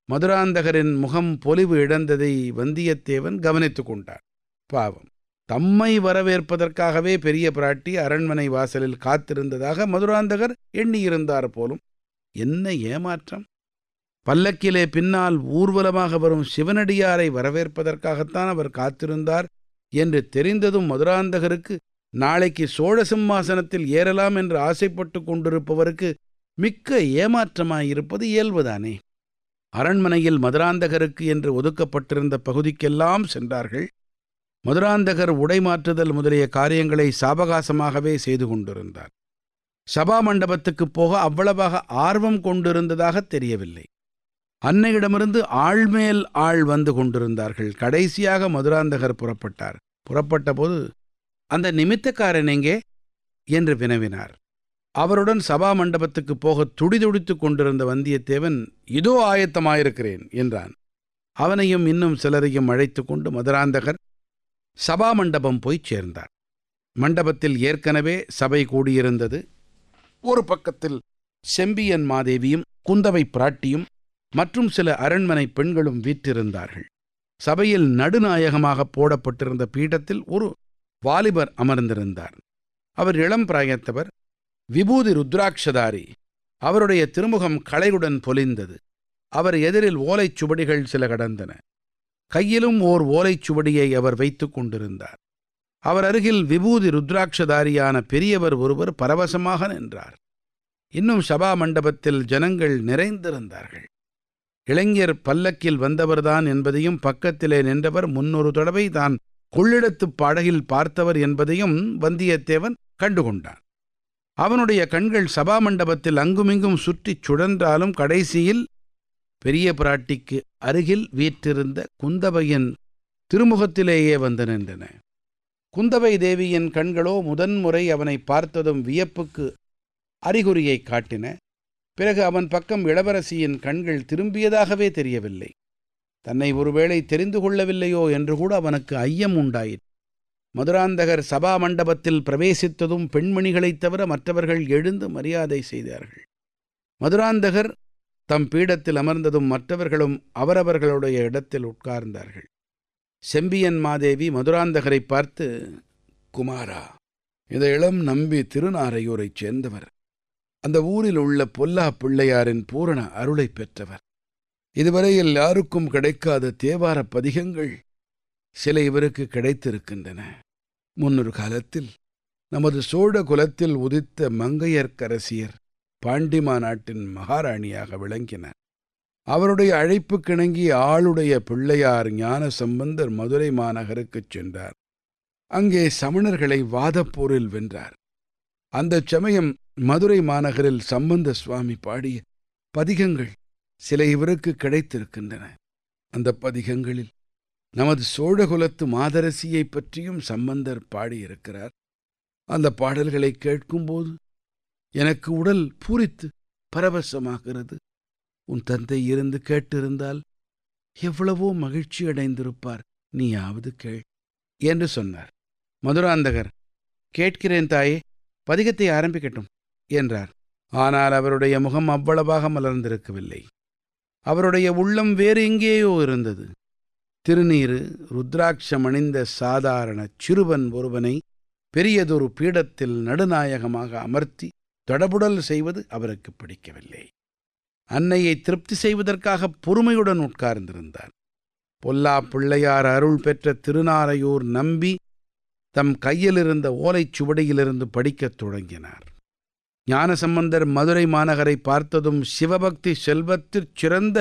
மதுராந்தகரின் முகம் பொலிவு இழந்ததை வந்தியத்தேவன் கவனித்துக் கொண்டான் பாவம் தம்மை வரவேற்பதற்காகவே பெரிய பிராட்டி அரண்மனை வாசலில் காத்திருந்ததாக மதுராந்தகர் எண்ணியிருந்தார் போலும் என்ன ஏமாற்றம் பல்லக்கிலே பின்னால் ஊர்வலமாக வரும் சிவனடியாரை வரவேற்பதற்காகத்தான் அவர் காத்திருந்தார் என்று தெரிந்ததும் மதுராந்தகருக்கு நாளைக்கு சோழ சிம்மாசனத்தில் ஏறலாம் என்று ஆசைப்பட்டு கொண்டிருப்பவருக்கு மிக்க ஏமாற்றமாயிருப்பது இயல்புதானே அரண்மனையில் மதுராந்தகருக்கு என்று ஒதுக்கப்பட்டிருந்த பகுதிக்கெல்லாம் சென்றார்கள் மதுராந்தகர் உடை மாற்றுதல் முதலிய காரியங்களை சாவகாசமாகவே செய்து கொண்டிருந்தார் சபா மண்டபத்துக்குப் போக அவ்வளவாக ஆர்வம் கொண்டிருந்ததாக தெரியவில்லை அன்னையிடமிருந்து ஆள்மேல் ஆள் வந்து கொண்டிருந்தார்கள் கடைசியாக மதுராந்தகர் புறப்பட்டார் புறப்பட்டபோது அந்த நிமித்தக்காரன் எங்கே என்று வினவினார் அவருடன் சபா மண்டபத்துக்கு போக துடிதுடித்துக் கொண்டிருந்த வந்தியத்தேவன் இதோ ஆயத்தமாயிருக்கிறேன் என்றான் அவனையும் இன்னும் சிலரையும் அழைத்து கொண்டு மதுராந்தகர் சபா மண்டபம் போய்ச் சேர்ந்தார் மண்டபத்தில் ஏற்கனவே சபை கூடியிருந்தது ஒரு பக்கத்தில் செம்பியன் மாதேவியும் குந்தவை பிராட்டியும் மற்றும் சில அரண்மனை பெண்களும் வீற்றிருந்தார்கள் சபையில் நடுநாயகமாக போடப்பட்டிருந்த பீடத்தில் ஒரு வாலிபர் அமர்ந்திருந்தார் அவர் இளம் பிராயத்தவர் விபூதி ருத்ராட்சதாரி அவருடைய திருமுகம் களையுடன் பொலிந்தது அவர் எதிரில் ஓலைச் சுவடிகள் சில கடந்தன கையிலும் ஓர் ஓலைச் சுவடியை அவர் வைத்துக் கொண்டிருந்தார் அவர் அருகில் விபூதி ருத்ராட்சதாரியான பெரியவர் ஒருவர் பரவசமாக நின்றார் இன்னும் சபா மண்டபத்தில் ஜனங்கள் நிறைந்திருந்தார்கள் இளைஞர் பல்லக்கில் வந்தவர்தான் என்பதையும் பக்கத்திலே நின்றவர் முன்னொரு தடவை தான் கொள்ளிடத்துப் படகில் பார்த்தவர் என்பதையும் வந்தியத்தேவன் கண்டுகொண்டான் அவனுடைய கண்கள் சபா மண்டபத்தில் அங்குமிங்கும் சுற்றிச் சுழன்றாலும் கடைசியில் பெரிய பிராட்டிக்கு அருகில் வீற்றிருந்த குந்தவையின் திருமுகத்திலேயே வந்து நின்றன குந்தவை தேவியின் கண்களோ முதன்முறை அவனை பார்த்ததும் வியப்புக்கு அறிகுறியை காட்டின பிறகு அவன் பக்கம் இளவரசியின் கண்கள் திரும்பியதாகவே தெரியவில்லை தன்னை ஒருவேளை தெரிந்து கொள்ளவில்லையோ என்று கூட அவனுக்கு ஐயம் உண்டாயிற்று மதுராந்தகர் சபா மண்டபத்தில் பிரவேசித்ததும் பெண்மணிகளைத் தவிர மற்றவர்கள் எழுந்து மரியாதை செய்தார்கள் மதுராந்தகர் தம் பீடத்தில் அமர்ந்ததும் மற்றவர்களும் அவரவர்களுடைய இடத்தில் உட்கார்ந்தார்கள் செம்பியன் மாதேவி மதுராந்தகரை பார்த்து குமாரா இந்த இளம் நம்பி திருநாரையூரைச் சேர்ந்தவர் அந்த ஊரில் உள்ள பொல்லா பிள்ளையாரின் பூரண அருளை பெற்றவர் இதுவரையில் யாருக்கும் கிடைக்காத தேவார பதிகங்கள் சில இவருக்கு கிடைத்திருக்கின்றன முன்னொரு காலத்தில் நமது சோழ குலத்தில் உதித்த மங்கையர்க்கரசியர் பாண்டிமா நாட்டின் மகாராணியாக விளங்கினார் அவருடைய அழைப்புக்கிணங்கி ஆளுடைய பிள்ளையார் ஞான சம்பந்தர் மதுரை மாநகருக்குச் சென்றார் அங்கே சமணர்களை வாதப்போரில் வென்றார் அந்தச் சமயம் மதுரை மாநகரில் சம்பந்த சுவாமி பாடிய பதிகங்கள் சில இவருக்கு கிடைத்திருக்கின்றன அந்த பதிகங்களில் நமது சோழகுலத்து மாதரசியைப் பற்றியும் சம்பந்தர் பாடியிருக்கிறார் அந்த பாடல்களை கேட்கும்போது எனக்கு உடல் பூரித்து பரவசமாகிறது உன் தந்தை இருந்து கேட்டிருந்தால் எவ்வளவோ மகிழ்ச்சி அடைந்திருப்பார் நீயாவது கேள் என்று சொன்னார் மதுராந்தகர் கேட்கிறேன் தாயே பதிகத்தை ஆரம்பிக்கட்டும் என்றார் ஆனால் அவருடைய முகம் அவ்வளவாக மலர்ந்திருக்கவில்லை அவருடைய உள்ளம் வேறு எங்கேயோ இருந்தது திருநீரு ருத்ராட்சம் அணிந்த சாதாரண சிறுவன் ஒருவனை பெரியதொரு பீடத்தில் நடுநாயகமாக அமர்த்தி தடபுடல் செய்வது அவருக்கு பிடிக்கவில்லை அன்னையை திருப்தி செய்வதற்காக பொறுமையுடன் உட்கார்ந்திருந்தார் பொல்லா பிள்ளையார் அருள் பெற்ற திருநாரையூர் நம்பி தம் கையிலிருந்த ஓலைச் சுவடியிலிருந்து படிக்கத் தொடங்கினார் ஞானசம்பந்தர் மதுரை மாநகரை பார்த்ததும் சிவபக்தி செல்வத்திற் சிறந்த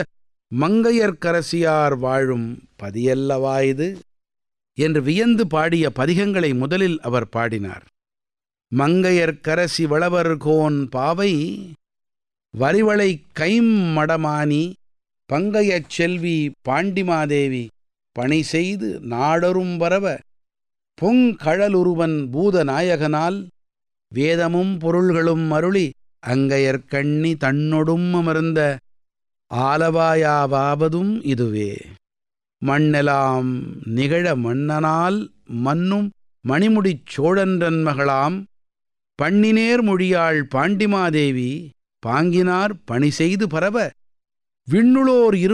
மங்கையர்க்கரசியார் வாழும் பதியல்லவா இது என்று வியந்து பாடிய பதிகங்களை முதலில் அவர் பாடினார் மங்கையர்க்கரசி வளவர்கோன் பாவை வரிவளை கைம் மடமானி பங்கையச் செல்வி பாண்டிமாதேவி பணி செய்து நாடரும் வரவ பொங்கழலுருவன் பூதநாயகனால் வேதமும் பொருள்களும் அருளி அங்கையர்கண்ணி தன்னொடும் அமர்ந்த ஆலவாயாவாவதும் இதுவே மண்ணெலாம் நிகழ மன்னனால் மன்னும் மணிமுடிச் சோழன்றன் மகளாம் பண்ணினேர் மொழியாள் பாண்டிமாதேவி பாங்கினார் பணி செய்து பரவ விண்ணுளோர் இரு